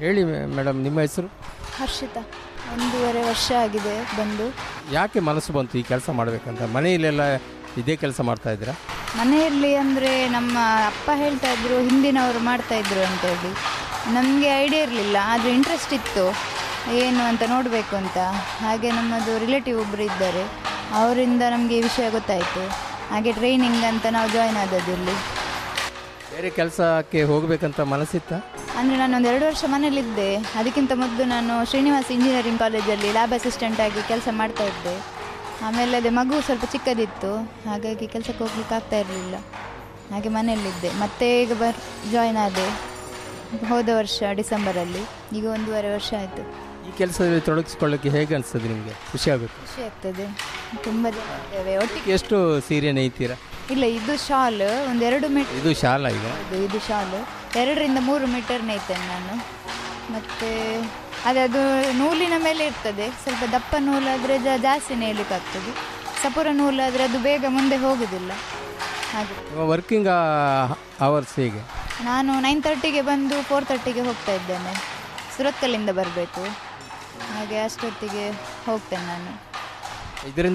ಹೇಳಿ ಮೇಡಮ್ ನಿಮ್ಮ ಹೆಸರು ಹರ್ಷಿತಾ ಒಂದೂವರೆ ವರ್ಷ ಆಗಿದೆ ಬಂದು ಯಾಕೆ ಮನಸ್ಸು ಬಂತು ಈ ಕೆಲಸ ಮಾಡಬೇಕಂತ ಮನೆಯಲ್ಲೆಲ್ಲ ಇದೇ ಕೆಲಸ ಮಾಡ್ತಾ ಇದ್ದೀರಾ ಮನೆಯಲ್ಲಿ ಅಂದರೆ ನಮ್ಮ ಅಪ್ಪ ಹೇಳ್ತಾ ಇದ್ರು ಹಿಂದಿನವರು ಮಾಡ್ತಾ ಇದ್ರು ಅಂತೇಳಿ ನಮಗೆ ಐಡಿಯಾ ಇರಲಿಲ್ಲ ಆದರೆ ಇಂಟ್ರೆಸ್ಟ್ ಇತ್ತು ಏನು ಅಂತ ನೋಡಬೇಕು ಅಂತ ಹಾಗೆ ನಮ್ಮದು ರಿಲೇಟಿವ್ ಒಬ್ಬರು ಇದ್ದಾರೆ ಅವರಿಂದ ನಮಗೆ ಈ ವಿಷಯ ಗೊತ್ತಾಯಿತು ಹಾಗೆ ಟ್ರೈನಿಂಗ್ ಅಂತ ನಾವು ಜಾಯ್ನ್ ಆದದ್ದು ಇಲ್ಲಿ ಬೇರೆ ಕೆಲಸಕ್ಕೆ ಹೋಗಬೇಕಂತ ಮನಸ್ಸಿತ್ತ ಅಂದರೆ ನಾನು ಒಂದು ಎರಡು ವರ್ಷ ಮನೇಲಿದ್ದೆ ಅದಕ್ಕಿಂತ ಮೊದಲು ನಾನು ಶ್ರೀನಿವಾಸ್ ಇಂಜಿನಿಯರಿಂಗ್ ಕಾಲೇಜಲ್ಲಿ ಲ್ಯಾಬ್ ಅಸಿಸ್ಟೆಂಟ್ ಆಗಿ ಕೆಲಸ ಮಾಡ್ತಾ ಇದ್ದೆ ಆಮೇಲೆ ಅದೇ ಮಗು ಸ್ವಲ್ಪ ಚಿಕ್ಕದಿತ್ತು ಹಾಗಾಗಿ ಕೆಲಸಕ್ಕೆ ಹೋಗ್ಲಿಕ್ಕೆ ಆಗ್ತಾ ಇರಲಿಲ್ಲ ಹಾಗೆ ಮನೆಯಲ್ಲಿದ್ದೆ ಮತ್ತೆ ಈಗ ಬರ್ ಜಾಯ್ನ್ ಆದೆ ಹೋದ ವರ್ಷ ಡಿಸೆಂಬರಲ್ಲಿ ಈಗ ಒಂದೂವರೆ ವರ್ಷ ಆಯಿತು ಈ ಕೆಲಸದಲ್ಲಿ ತೊಡಗಿಸ್ಕೊಳ್ಳೋಕ್ಕೆ ಹೇಗೆ ಅನಿಸ್ತದೆ ನಿಮಗೆ ಖುಷಿ ಆಗಬೇಕು ಖುಷಿ ಆಗ್ತದೆ ತುಂಬ ಜನ ಇದ್ದೇವೆ ಒಟ್ಟಿಗೆ ಎಷ್ಟು ಸೀರೆ ನೇಯ್ತೀರಾ ಇಲ್ಲ ಇದು ಶಾಲ್ ಒಂದು ಎರಡು ಮೀಟರ್ ಇದು ಶಾಲಾ ಈಗ ಇದು ಇದು ಶಾಲು ಎರಡರಿಂದ ಮೂರು ಮೀಟರ್ ನೇಯ್ತೇನೆ ನಾನು ಮತ್ತು ಅದೇ ಅದು ನೂಲಿನ ಮೇಲೆ ಇರ್ತದೆ ಸ್ವಲ್ಪ ದಪ್ಪ ನೂಲಾದರೆ ಜಾಸ್ತಿ ನೇಯಲಿಕ್ಕಾಗ್ತದೆ ಸಪುರ ನೂಲಾದರೆ ಅದು ಬೇಗ ಮುಂದೆ ಹೋಗೋದಿಲ್ಲ ಹಾಗೆ ನಿಮ್ಮ ವರ್ಕಿಂಗ್ ಅವರ್ಸ್ ಹೇಗೆ ನಾನು ನೈನ್ ತರ್ಟಿಗೆ ಬಂದು ಫೋರ್ ತರ್ಟಿಗೆ ಹೋಗ್ತಾ ಇದ್ದೇನೆ ಸುರತ್ಕಲ್ಲಿಂದ ಬರಬೇಕು ಹಾಗೆ ಅಷ್ಟೊತ್ತಿಗೆ ಹೋಗ್ತೇನೆ ನಾನು ಇದರಿಂದ